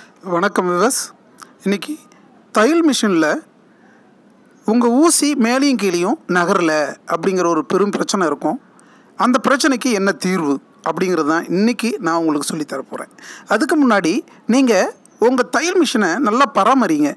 வணக்கம் விவஸ் இன்னைக்கு தையல் மிஷினில் உங்கள் ஊசி மேலேயும் கீழேயும் நகரல அப்படிங்கிற ஒரு பெரும் பிரச்சனை இருக்கும் அந்த பிரச்சனைக்கு என்ன தீர்வு அப்படிங்கிறது தான் இன்றைக்கி நான் உங்களுக்கு சொல்லித் தரப் போகிறேன் அதுக்கு முன்னாடி நீங்கள் உங்கள் தையல் மிஷினை நல்லா பராமரிங்க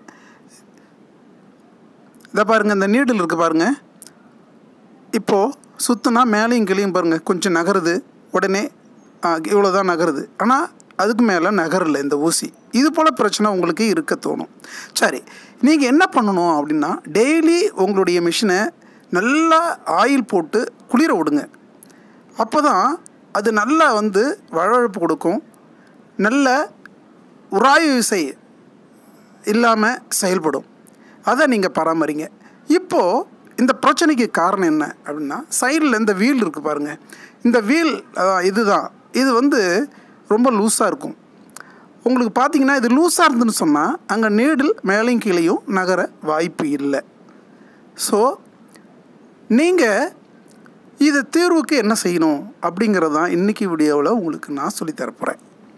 இதை பாருங்கள் இந்த நீடில் இருக்குது பாருங்கள் இப்போது சுற்றுனா மேலேயும் கீழேயும் பாருங்கள் கொஞ்சம் நகருது உடனே இவ்வளோ தான் நகருது ஆனால் அதுக்கு மேலே நகரல இந்த ஊசி இது போல் பிரச்சனை உங்களுக்கு இருக்க தோணும் சரி நீங்கள் என்ன பண்ணணும் அப்படின்னா டெய்லி உங்களுடைய மிஷினை நல்லா ஆயில் போட்டு குளிர விடுங்க அப்போ தான் அது நல்லா வந்து வழவழப்பு கொடுக்கும் நல்ல உராய்வு விசை இல்லாமல் செயல்படும் அதை நீங்கள் பராமரிங்க இப்போது இந்த பிரச்சனைக்கு காரணம் என்ன அப்படின்னா சைடில் இந்த வீல் இருக்குது பாருங்கள் இந்த வீல் இதுதான் இது வந்து ரொம்ப லூஸாக இருக்கும் உங்களுக்கு பார்த்தீங்கன்னா இது லூஸாக இருந்துன்னு சொன்னால் அங்கே நீடில் மேலேயும் கீழேயும் நகர வாய்ப்பு இல்லை ஸோ நீங்கள் இது தீர்வுக்கு என்ன செய்யணும் அப்படிங்கிறது தான் இன்றைக்கி வீடியோவில் உங்களுக்கு நான் சொல்லித்தரப்போகிறேன்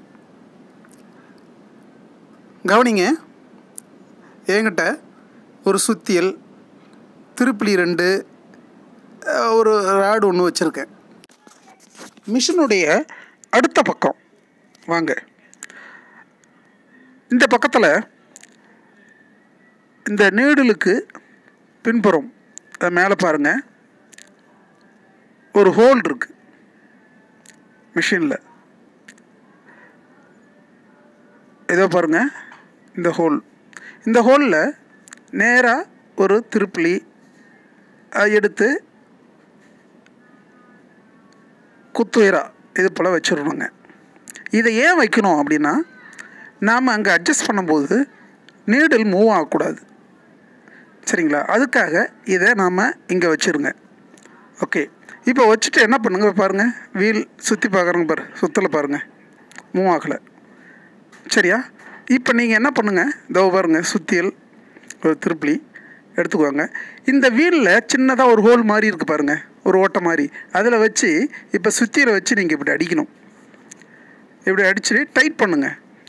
கவனிங்க என்கிட்ட ஒரு சுத்தியல் திருப்பிலி ரெண்டு அஹ், ஒரு ராடு ஒன்று வச்சுருக்கேன் மிஷினுடைய அடுத்த பக்கம் வாங்க இந்த பக்கத்தில் இந்த நீடலுக்கு பின்புறம் அது மேலே பாருங்கள் ஒரு ஹோல் இருக்கு மிஷினில் இதோ பாருங்க இந்த ஹோல் இந்த ஹோலில் நேராக ஒரு திருப்பிலி அஹ், எடுத்து குத்துயரா இது போல் வச்சிடணுங்க இதை ஏன் வைக்கணும் அப்படின்னா நாம் அங்கே அட்ஜஸ்ட் பண்ணும்போது நீடில் மூவ் ஆகக்கூடாது சரிங்களா அதுக்காக இதை நாம் இங்கே வச்சுருங்க ஓகே இப்போ வச்சுட்டு என்ன பண்ணுங்க பாருங்கள் வீல் சுற்றி பார்க்குறங்க பாரு சுத்தலை பாருங்கள் மூவ் ஆகலை சரியா இப்போ நீங்கள் என்ன பண்ணுங்கள் இதோ பாருங்க சுத்தியல் ஒரு திருப்பிலி எடுத்துக்குவாங்க இந்த வீலில் சின்னதாக ஒரு ஹோல் மாதிரி இருக்குது பாருங்கள் ஒரு ஓட்டை மாதிரி அதில் வச்சு இப்போ சுத்தியில் வச்சு நீங்கள் இப்படி அடிக்கணும் இப்படி அடிச்சு டைட் பண்ணுங்க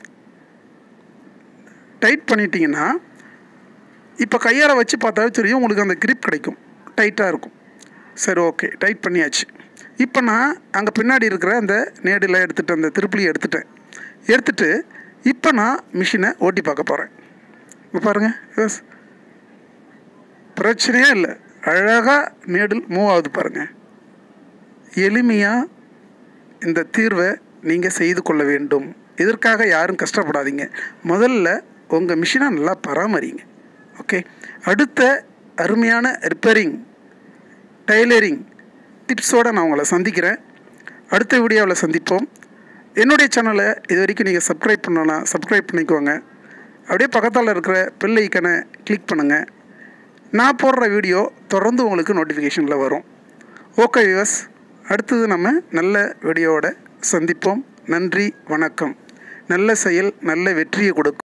டைட் பண்ணிட்டீங்கன்னா இப்போ கையால் வச்சு பார்த்தாவே தெரியும் உங்களுக்கு அந்த grip கிடைக்கும் டைட்டாக இருக்கும் சரி ஓகே டைட் பண்ணியாச்சு இப்போ நான் அங்கே பின்னாடி இருக்கிற அந்த நேடில் எடுத்துகிட்டு அந்த திருப்பிலியை எடுத்துட்டேன் எடுத்துட்டு இப்போ நான் மிஷினை ஓட்டி பார்க்க போகிறேன் இப்போ பாருங்கள் எஸ் பிரச்சனையே இல்லை அழகாக நேடில் மூவ் ஆகுது பாருங்கள் எளிமையாக இந்த தீர்வை நீங்கள் செய்து கொள்ள வேண்டும் இதற்காக யாரும் கஷ்டப்படாதீங்க முதல்ல உங்கள் மிஷினை நல்லா பராமரிங்க ஓகே அடுத்த அருமையான ரிப்பேரிங் டைலரிங் டிப்ஸோடு நான் உங்களை சந்திக்கிறேன் அடுத்த வீடியோவில் சந்திப்போம் என்னுடைய சேனலை இது வரைக்கும் நீங்கள் சப்ஸ்கிரைப் பண்ணலாம் சப்ஸ்கிரைப் பண்ணிக்கோங்க அப்படியே பக்கத்தில் இருக்கிற பெல் ஐக்கனை கிளிக் பண்ணுங்கள் நான் போடுற வீடியோ தொடர்ந்து உங்களுக்கு நோட்டிஃபிகேஷனில் வரும் ஓகே வியூவர்ஸ் அடுத்தது நம்ம நல்ல வீடியோவோட சந்திப்போம் நன்றி வணக்கம் நல்ல செயல் நல்ல வெற்றியை கொடுக்கும்